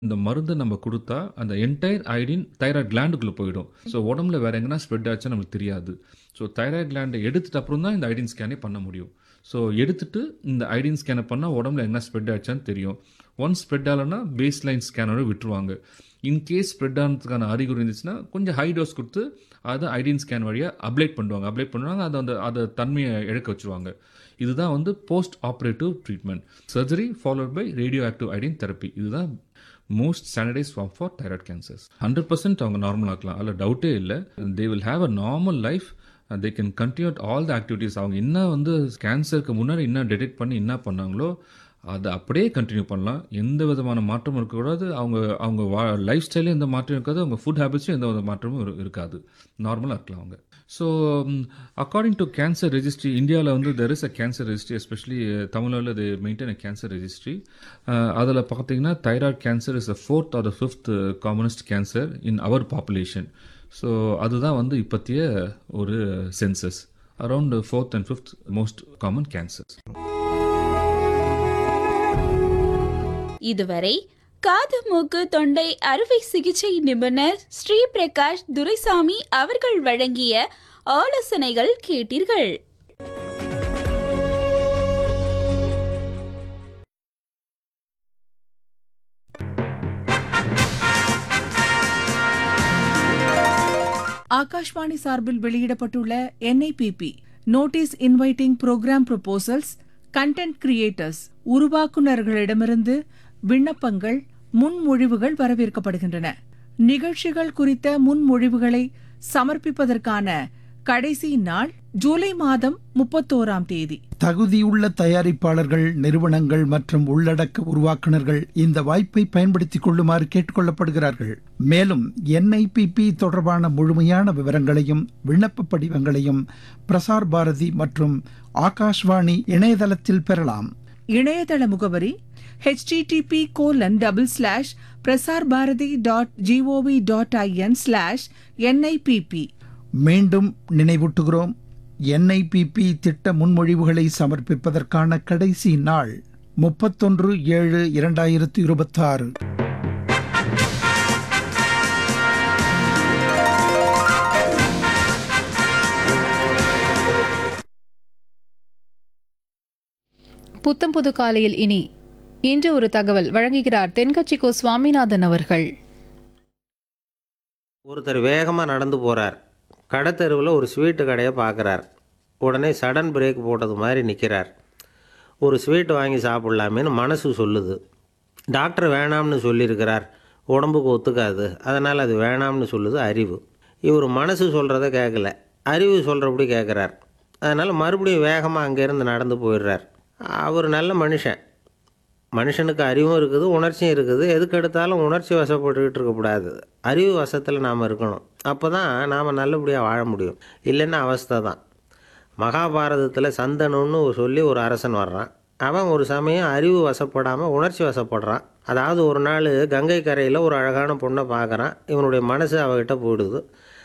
இந்த மருந்து நம்ம குடுத்தா, அந்த என்டையர் அயோடின் தைராய்டு கிளாண்டுக்குள்ள போயிடும். ஸோ உடம்புல வேற எங்கனா ஸ்ப்ரெட் ஆச்சுன்னா நமக்கு தெரியாது. ஸோ தைராய்டு கிளாண்ட எடுத்துட்டு அப்புறம் தான் இந்த அயோடின் ஸ்கேனே பண்ண முடியும். ஸோ எடுத்துட்டு இந்த அயோடின் ஸ்கேன பண்ணா உடம்புல எங்கனா ஸ்ப்ரெட் ஆச்சான்னு தெரியும். ஒன்ஸ் ஸ்ப்ரெட் ஆகலன்னா பேஸ் லைன் ஸ்கேனோட விட்டுருவாங்க. இன்கேஸ் ஸ்ப்ரெட் ஆனதுக்கான அறிகுறி இருந்துச்சுன்னா, கொஞ்சம் ஹை டோஸ் குடுத்து அத அயோடின் ஸ்கேன் வழியா அப்ளேட் பண்ணுவாங்க. அப்ளேட் பண்ணுவாங்க. அது அந்த அத தன்மைய இழக்க வச்சுருவாங்க. இதுதான் வந்து post operative treatment. Surgery followed by radioactive iodine therapy. இதுதான் most standardised form for thyroid cancers. 100% அவங்க நார்மல் ஆக்கலாம். அதுல டவுட்டே இல்ல. They will have a normal life. They can continue all the activities. அவங்க என்ன வந்து கேன்சருக்கு முன்னாடி என்ன டிடெக்ட் பண்ணி என்ன பண்ணாங்களோ, அத அப்படியே கன்டின்யூ பண்ணலாம். எந்த விதமான மாற்றமும் இருக்கக்கூடாது. அவங்க அவங்க வா லைஃப் ஸ்டைல்ல எந்த மாற்றமும் இருக்காது. அவங்க ஃபுட் ஹேபிட்ஸ்லயும் எந்த வித மாற்றமும் இரு இருக்காது. நார்மலா இருக்கலாம் அவங்க. So according to cancer registry இந்தியால வந்து there is a cancer registry especially தமிழ்நாடுல they maintain a cancer registry. அ அதுல பார்த்தீங்கன்னா தைராய்டு கேன்சர் இஸ் த 4த் ஆர் த 5த் commonest cancer in our population. So அதுதான் வந்து இப்பத்திய ஒரு சென்சஸ். அரவுண்ட் 4த் அண்ட் 5த் மோஸ்ட் காமன் கேன்சர்ஸ். இதுவரை காது மூக்கு தொண்டை அறுவை சிகிச்சை நிபுணர் ஸ்ரீ பிரகாஷ் துரைசாமி அவர்கள் வழங்கிய ஆலோசனைகள் கேட்டீர்கள் ஆகாஷ்வாணி சார்பில் வெளியிடப்பட்டுள்ள NIPP notice inviting programme proposals content creators உருவாக்குநர்களிடமிருந்து விண்ணப்பங்கள் முன்மொழிவுகள் வரவேற்கப்படுகின்றன நிகழ்ச்சிகள் குறித்த முன்மொழிவுகளை சமர்ப்பிப்பதற்கான கடைசி நாள் ஜூலை மாதம் முப்பத்தோராம் தேதி தகுதியுள்ள தயாரிப்பாளர்கள் நிறுவனங்கள் மற்றும் உள்ளடக்க உருவாக்குனர்கள் இந்த வாய்ப்பை பயன்படுத்திக் கொள்ளுமாறு கேட்டுக்கொள்ளப்படுகிறார்கள் மேலும் என்ஐபிபி தொடர்பான முழுமையான விவரங்களையும் விண்ணப்ப படிவங்களையும் பிரசார் பாரதி மற்றும் ஆகாஷ்வாணி இணையதளத்தில் பெறலாம் இணையதள முகவரி http colon double slash Prasar Bharati dot GOV dot IN slash NIPP மீண்டும் நினைவூட்டுகிறோம் என்ஐபிபி திட்ட முன்மொழிவுகளை சமர்ப்பிப்பதற்கான கடைசி நாள் முப்பத்தொன்று ஏழு இரண்டாயிரத்து இருபத்தாறு புத்தம் புது காலையில் இனி இன்று ஒரு தகவல் வழங்குகிறார் தென்கட்சி கோ சுவாமிநாதன் அவர்கள் ஒருத்தர் வேகமாக நடந்து போகிறார் கடைத்தெருவில் ஒரு ஸ்வீட்டு கடையை பார்க்குறார் உடனே சடன் பிரேக் போட்டது மாதிரி நிற்கிறார் ஒரு ஸ்வீட் வாங்கி சாப்பிட்லாமேன்னு மனசு சொல்லுது டாக்டர் வேணாம்னு சொல்லியிருக்கிறார் உடம்புக்கு ஒத்துக்காது அதனால் அது வேணாம்னு சொல்லுது அறிவு இவர் மனசு சொல்கிறத கேட்கல அறிவு சொல்கிறபடி கேட்குறார் அதனால் மறுபடியும் வேகமாக அங்கேருந்து நடந்து போயிடுறார் அவர் நல்ல மனுஷன் மனுஷனுக்கு அறிவும் இருக்குது உணர்ச்சியும் இருக்குது எதுக்கு எடுத்தாலும் உணர்ச்சி வசப்பட்டுக்கிட்டு இருக்கக்கூடாது அறிவு வசத்தில் நாம் இருக்கணும் அப்போ தான் நாம் நல்லபடியாக வாழ முடியும் இல்லைன்னா அவஸ்தை தான் மகாபாரதத்தில் சந்தனுன்னு சொல்லி ஒரு அரசன் வர்றான் அவன் ஒரு சமயம் அறிவு வசப்படாமல் உணர்ச்சி வசப்படுறான் அதாவது ஒரு நாள் கங்கை கரையில் ஒரு அழகான பொண்ணை பார்க்குறான் இவனுடைய மனசு அவகிட்ட போயிடுது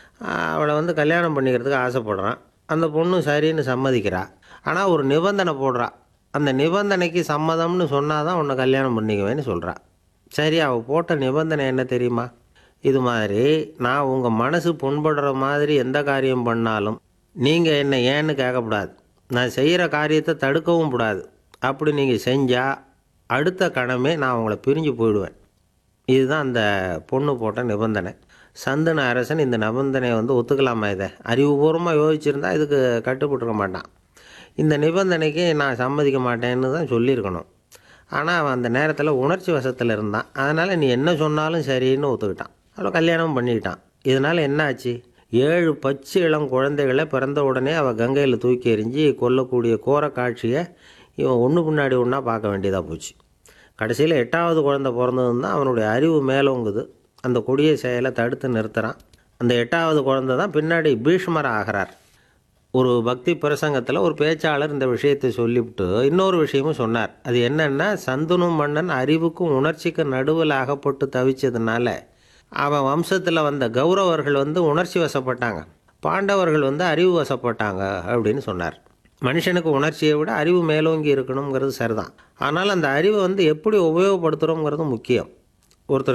அவளை வந்து கல்யாணம் பண்ணிக்கிறதுக்கு ஆசைப்படுறான் அந்த பொண்ணு சரின்னு சம்மதிக்கிறா ஆனால் ஒரு நிபந்தனை போடுறா அந்த நிபந்தனைக்கு சம்மதம்னு சொன்னால் தான் உன்னை கல்யாணம் பண்ணிக்குவேன்னு சொல்கிறா சரி அவள் போட்ட நிபந்தனை என்ன தெரியுமா இது மாதிரி நான் உங்கள் மனசு புண்படுற மாதிரி எந்த காரியம் பண்ணாலும் நீங்கள் என்னை ஏன்னு கேட்கக்கூடாது நான் செய்கிற காரியத்தை தடுக்கவும் கூடாது அப்படி நீங்கள் செஞ்சால் அடுத்த கணமே நான் உங்களை பிரிஞ்சு போயிடுவேன் இதுதான் அந்த பொண்ணு போட்ட நிபந்தனை சந்தன அரசன் இந்த நிபந்தனையை வந்து ஒத்துக்கலாமா இதை அறிவுபூர்வமாக யோசிச்சிருந்தா இதுக்கு கட்டுப்பட்டுருக்க மாட்டான் இந்த நிபந்தனைக்கு நான் சம்மதிக்க மாட்டேன்னு தான் சொல்லியிருக்கணும் ஆனால் அவன் அந்த நேரத்தில் உணர்ச்சி வசத்தில் இருந்தான் அதனால் நீ என்ன சொன்னாலும் சரின்னு ஒத்துக்கிட்டான் அவளை கல்யாணம் பண்ணிக்கிட்டான் இதனால் என்ன ஆச்சு ஏழு பச்சை இளம் குழந்தைகளை பிறந்த உடனே அவள் கங்கையில் தூக்கி எறிஞ்சு கொல்லக்கூடிய கோர காட்சியை இவன் ஒன்று பின்னாடி ஒன்றா பார்க்க வேண்டியதாக போச்சு கடைசியில் எட்டாவது குழந்தை பிறந்ததுன்னு தான் அவனுடைய அறிவு மேலோங்குது அந்த கொடிய செயலை தடுத்து நிறுத்துகிறான் அந்த எட்டாவது குழந்தை தான் பின்னாடி பீஷ்மர் ஆகிறார் ஒரு பக்தி பிரசங்கத்தில் ஒரு பேச்சாளர் இந்த விஷயத்தை சொல்லிவிட்டு இன்னொரு விஷயமும் சொன்னார் அது என்னென்னா சந்துனு மன்னன் அறிவுக்கும் உணர்ச்சிக்கும் நடுவில் அகப்பட்டு தவிச்சதுனால அவன் வம்சத்தில் வந்த கௌரவர்கள் வந்து உணர்ச்சி வசப்பட்டாங்க பாண்டவர்கள் வந்து அறிவு வசப்பட்டாங்க அப்படின்னு சொன்னார் மனுஷனுக்கு உணர்ச்சியை விட அறிவு மேலோங்கி இருக்கணுங்கிறது சரிதான் ஆனால் அந்த அறிவை வந்து எப்படி உபயோகப்படுத்துகிறோங்கிறது முக்கியம்